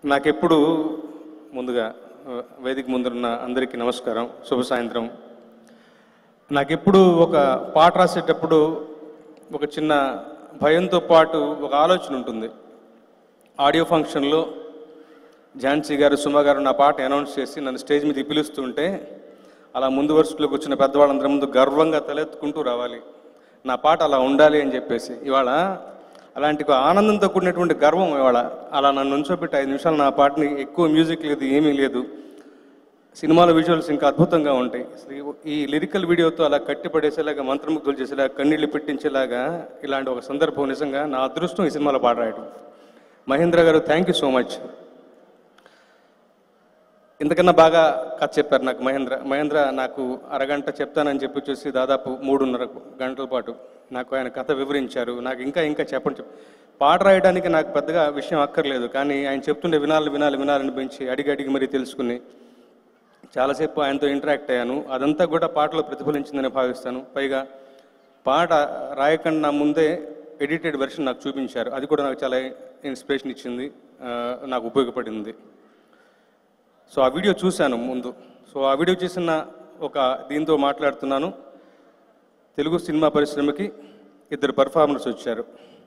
నాకెప్పుడు ముందుగా ఆ, వేదిక ముందున్న అందరికీ నమస్కారం శుభ సాయంత్రం నాకెప్పుడు ఒక పాట రాసేటప్పుడు ఒక చిన్న భయంతో పాటు ఒక ఆలోచన ఉంటుంది ఆడియో ఫంక్షన్లో ఝాన్సీ గారు సుమ గారు నా పాట అనౌన్స్ చేసి నన్ను స్టేజ్ మీద పిలుస్తుంటే అలా ముందు వరుసలో కూర్చున్న పెద్దవాళ్ళందరి ముందు గర్వంగా తలెత్తుకుంటూ రావాలి నా పాట అలా ఉండాలి అని చెప్పేసి ఇవాళ అలాంటి ఒక ఆనందంతో కూడినటువంటి గర్వం ఇవాళ అలా నన్ను ఉంచోబెట్టి ఐదు నిమిషాలు నా పాటని ఎక్కువ మ్యూజిక్ లేదు ఏమీ లేదు సినిమాల విజువల్స్ ఇంకా అద్భుతంగా ఉంటాయి అసలు ఈ- ఈ లిరికల్ వీడియోతో అలా కట్టిపడేసేలాగా మంత్రముగ్ధులు చేసేలాగా కన్నీళ్లు పెట్టించేలాగా ఇలాంటి ఒక సందర్భం నిజంగా నా అదృష్టం ఈ సినిమాలో పాట రాయడం మహేంద్ర గారు థ్యాంక్ యూ సో మచ్ ఇంతకన్నా బాగా కథ చెప్పారు నాకు మహేంద్ర మహేంద్ర నాకు అరగంట చెప్తానని చెప్పి చూసి దాదాపు మూడున్నర గంటల పాటు నాకు ఆయన కథ వివరించారు నాకు ఇంకా ఇంకా చెప్పండి చెప్ప- పాట రాయడానికి నాకు పెద్దగా విషయం అక్కర్లేదు కానీ ఆయన చెప్తుండే వినాలి వినాలి వినాలనిపించి అడిగి అడిగి మరీ తెలుసుకుని చాలాసేపు ఆయనతో ఇంటరాక్ట్ అయ్యాను అదంతా కూడా పాటలో ప్రతిఫలించిందని భావిస్తాను పైగా పాట రాయకుండా ముందే ఎడిటెడ్ వెర్షన్ నాకు చూపించారు అది కూడా నాకు చాలా ఇన్స్పిరేషన్ ఇచ్చింది ఆ, నాకు ఉపయోగపడింది సో ఆ వీడియో చూశాను ముందు సో ఆ వీడియో చేసిన ఒక దీంతో మాట్లాడుతున్నాను తెలుగు సినిమా పరిశ్రమకి ఇద్దరు పర్ఫార్మర్స్ వచ్చారు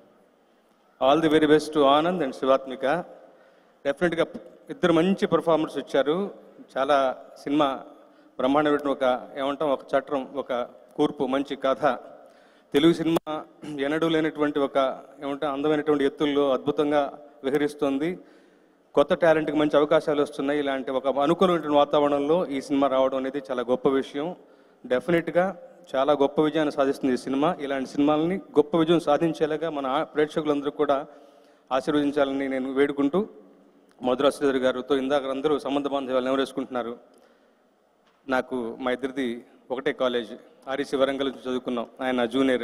all the very best to Anand and Shivathmika డెఫినెట్గా ఇద్దరు మంచి పర్ఫార్మర్స్ వచ్చారు చాలా సినిమా బ్రహ్మాండమైన ఒక ఏమంటాం ఒక చట్రం ఒక కూర్పు మంచి కథ తెలుగు సినిమా ఎన్నడూ లేనటువంటి ఒక ఏమంటాం అందమైనటువంటి ఎత్తుల్లో అద్భుతంగా విహరిస్తుంది కొత్త టాలెంట్కి మంచి అవకాశాలు వస్తున్నాయి ఇలాంటి ఒక అనుకూలమైనటువంటి వాతావరణంలో ఈ సినిమా రావడం అనేది చాలా గొప్ప విషయం డెఫినెట్గా చాలా గొప్ప విజయాన్ని సాధిస్తుంది ఈ సినిమా ఇలాంటి సినిమాలని గొప్ప విజయం సాధించేలాగా మన ఆ- ప్రేక్షకులందరూ కూడా ఆశీర్వదించాలని నేను వేడుకుంటూ మధుర శ్రీధర్ గారితో ఇందాక అందరూ సంబంధ బాంధవ్యాలు నెవరేసుకుంటున్నారు నాకు మా ఇద్దరిది ఒకటే కాలేజ్ ఆర్ఈసీ వరంగల్ నుంచి చదువుకున్నాం ఆయన నా జూనియర్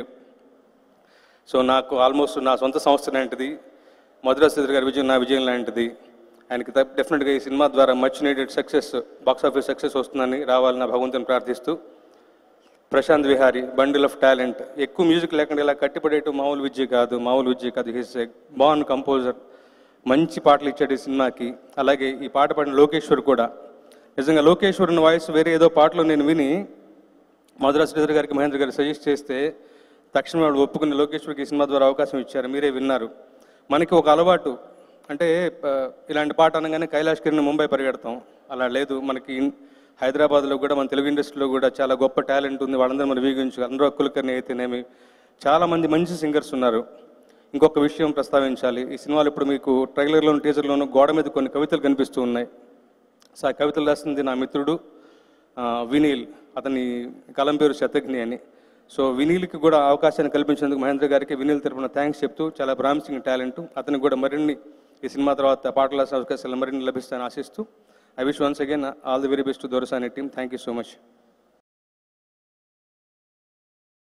సో నాకు ఆల్మోస్ట్ నా సొంత సంస్థ లాంటిది మధురా శ్రీధర్ గారి విజయం నా విజయం లాంటిది ఆయనకి డెఫినెట్గా ఈ సినిమా ద్వారా much needed success box office success వస్తుందని రావాలని భగవంతుని ప్రార్థిస్తూ Prashanth Vihari bundle of talent ఎక్కువ మ్యూజిక్ లేకుండా ఇలా కట్టిపడేయటం మామూలు విద్య కాదు మామూలు విద్య కాదు హిస్ ఎ బాన్ కంపోజర్ మంచి పాటలు ఇచ్చాడు ఈ సినిమాకి అలాగే ఈ పాట పాడిన లోకేశ్వర్ కూడా నిజంగా లోకేశ్వర్ వాయిస్ వేరే ఏదో పాటలో నేను విని మధురా శ్రీధర్ గారికి మహేంద్ర గారికి సజెస్ట్ చేస్తే తక్షణం వాడు ఒప్పుకుని లోకేశ్వర్కి ఈ సినిమా ద్వారా అవకాశం ఇచ్చారు మీరే విన్నారు మనకి ఒక అలవాటు అంటే ప- ఇలాంటి పాట అనగానే కైలాష్ కిరణ్ ముంబై పరిగెడతాం అలా లేదు మనకి ఇన్- హైదరాబాద్లో కూడా మన తెలుగు ఇండస్ట్రీలో కూడా చాలా గొప్ప టాలెంట్ ఉంది వాళ్ళందరూ మనం వీగించు అనురాగ్ కులకర్ణి అయితేనేమి చాలా మంది మంచి సింగర్స్ ఉన్నారు ఇంకొక విషయం ప్రస్తావించాలి ఈ సినిమాలో ఇప్పుడు మీకు ట్రైలర్లోను టీజర్లోను గోడ మీద కొన్ని కవితలు కనిపిస్తూ ఉన్నాయి సో ఆ కవితలు రాసింది నా మిత్రుడు ఆ, వినీల్ అతని కలం పేరు శతఘ్ని అని సో వినీల్కి కూడా అవకాశాన్ని కల్పించేందుకు మహేంద్ర గారికి వినీల్ తరపున థ్యాంక్స్ చెప్తూ చాలా ప్రామిసింగ్ టాలెంట్ అతనికి కూడా మరిన్ని ఈ సినిమా తర్వాత పాటల అవకాశాలు మరిన్ని లభిస్తాయని ఆశిస్తూ I wish once again all the very best Dorasani team thank you so much